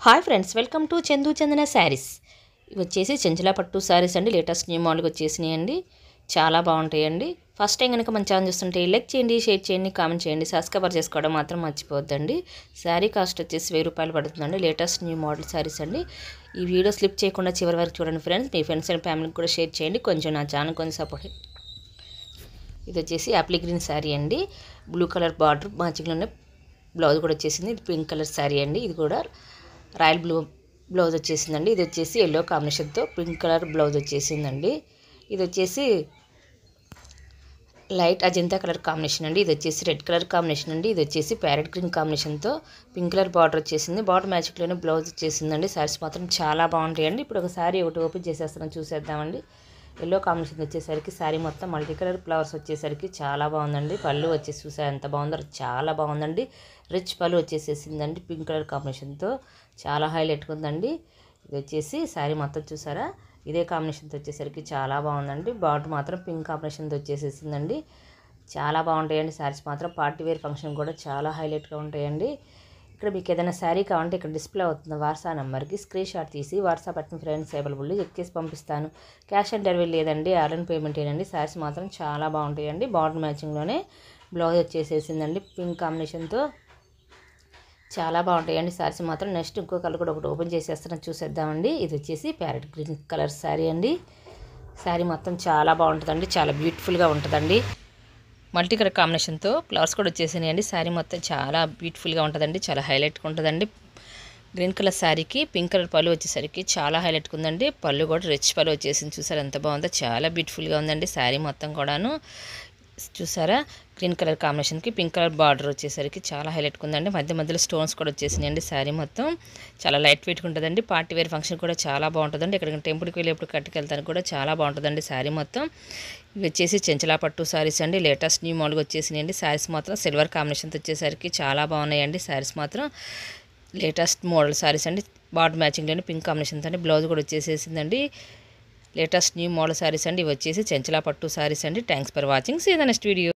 hi friends welcome to Chandu Chandana saris ఇవి వచ్చేసి చెంచల పట్టు శారీస్ అండి లేటెస్ట్ న్యూ మోడల్కి వచ్చేసినాయి అండి చాలా బాగుంటాయండి ఫస్ట్ టైం కనుక మన ఛానల్ చూస్తుంటే లైక్ చేయండి షేర్ చేయండి కామెంట్ చేయండి సబ్స్క్రైబర్ చేసుకోవడం మాత్రం మర్చిపోవద్దండి శారీ కాస్ట్ వచ్చేసి వెయ్యి రూపాయలు పడుతుందండి లేటెస్ట్ న్యూ మోడల్ శారీస్ అండి ఈ వీడియో స్లిప్ చేయకుండా చివరి వరకు చూడండి ఫ్రెండ్స్ మీ ఫ్రెండ్స్ అండ్ ఫ్యామిలీకి కూడా షేర్ చేయండి కొంచెం నా ఛానల్ కొంచెం సపోర్ట్ ఇది వచ్చేసి యాప్లీ గ్రీన్ శారీ అండి బ్లూ కలర్ బార్డర్ మ్యాచింగ్లోనే బ్లౌజ్ కూడా వచ్చేసింది ఇది పింక్ కలర్ శారీ అండి ఇది కూడా రాయల్ బ్లూ బ్లౌజ్ వచ్చేసిందండి ఇది వచ్చేసి ఎల్లో కాంబినేషన్తో పింక్ కలర్ బ్లౌజ్ వచ్చేసిందండి ఇది వచ్చేసి లైట్ అజంతా కలర్ కాంబినేషన్ అండి ఇది వచ్చేసి రెడ్ కలర్ కాంబినేషన్ అండి ఇది వచ్చేసి ప్యారెట్ గ్రీన్ కాంబినేషన్తో పింక్ కలర్ బార్డర్ వచ్చేసింది బార్డర్ మ్యాచింగ్లోనే బ్లౌజ్ వచ్చేసిందండి శారీస్ మాత్రం చాలా బాగుంటాయండి ఇప్పుడు ఒక శారీ ఒకటి ఓపెన్ చేసేస్తున్నాం చూసేద్దామండి ఎల్లో కాంబినేషన్ వచ్చేసరికి శారీ మొత్తం మల్టీ కలర్ ఫ్లవర్స్ వచ్చేసరికి చాలా బాగుందండి పళ్ళు వచ్చేసి చూసారు ఎంత బాగుందో చాలా బాగుందండి రిచ్ పళ్ళు వచ్చేసేసిందండి పింక్ కలర్ కాంబినేషన్తో చాలా హైలైట్గా ఉందండి ఇది వచ్చేసి శారీ మొత్తం చూసారా ఇదే కాంబినేషన్తో వచ్చేసరికి చాలా బాగుందండి బార్డర్ మాత్రం పింక్ కాంబినేషన్తో వచ్చేసేసిందండి చాలా బాగుంటాయండి శారీస్ మాత్రం పార్టీ వేర్ ఫంక్షన్ కూడా చాలా హైలైట్గా ఉంటాయండి ఇక్కడ మీకు ఏదైనా శారీ కావాలంటే ఇక్కడ డిస్ప్లే అవుతున్న వాట్సాప్ నెంబర్కి స్క్రీన్ షాట్ తీసి వాట్సాప్ అట్టిన ఫ్రెండ్స్ అవైలబుల్ చెక్ చేసి పంపిస్తాను క్యాష్ ఆన్ డెలివరీ లేదండి ఆన్లైన్ పేమెంట్ ఏనండి శారీస్ మాత్రం చాలా బాగుంటాయండి బార్డర్ మ్యాచింగ్లోనే బ్లౌజ్ వచ్చేసేసిందండి పింక్ కాంబినేషన్తో చాలా బాగుంటాయండి శారీస్ మాత్రం నెక్స్ట్ ఇంకో కలర్ కూడా ఒకటి ఓపెన్ చేసేస్తాను చూసేద్దామండి ఇది వచ్చేసి ప్యారెట్ గ్రీన్ కలర్ శారీ అండి శారీ మొత్తం చాలా బాగుంటుందండి చాలా బ్యూటిఫుల్గా ఉంటుందండి మల్టీ కలర్ కాంబినేషన్తో ఫ్లవర్స్ కూడా వచ్చేసినాయండి శారీ మొత్తం చాలా బ్యూటిఫుల్గా ఉంటుందండి చాలా హైలైట్గా ఉంటుందండి గ్రీన్ కలర్ శారీకి పింక్ కలర్ పళ్ళు వచ్చేసరికి చాలా హైలైట్గా ఉందండి పళ్ళు కూడా రిచ్ పళ్ళు వచ్చేసింది చూసారు ఎంత బాగుందో చాలా బ్యూటిఫుల్గా ఉందండి శారీ మొత్తం కూడాను చూసారా గ్రీన్ కలర్ కాంబినేషన్కి పింక్ కలర్ బార్డర్ వచ్చేసరికి చాలా హైలైట్గా ఉందండి మధ్య మధ్యలో స్టోన్స్ కూడా వచ్చేసినాయండి శారీ మొత్తం చాలా లైట్ వెయిట్గా ఉంటుందండి పార్టీ వేర్ ఫంక్షన్ కూడా చాలా బాగుంటుందండి ఇక్కడ టెంపుల్కి వెళ్ళేప్పుడు కట్టుకెళ్తాను కూడా చాలా బాగుంటుందండి శారీ మొత్తం ఇవి వచ్చేసి చెంచలా పట్టు శారీస్ అండి లేటెస్ట్ న్యూ మోడల్గా వచ్చేసినాయండి శారీస్ మాత్రం సిల్వర్ కాంబినేషన్తో వచ్చేసరికి చాలా బాగున్నాయండి శారీస్ మాత్రం లేటెస్ట్ మోడల్ శారీస్ అండి బార్డర్ మ్యాచింగ్లోని పింక్ కాంబినేషన్తో అండి బ్లౌజ్ కూడా వచ్చేసేసిందండి లేటెస్ట్ న్యూ మోడల్ శారీస్ అండి ఇవి వచ్చేసి చెంచలా పట్టు శారీస్ అండి thanks for watching see the next video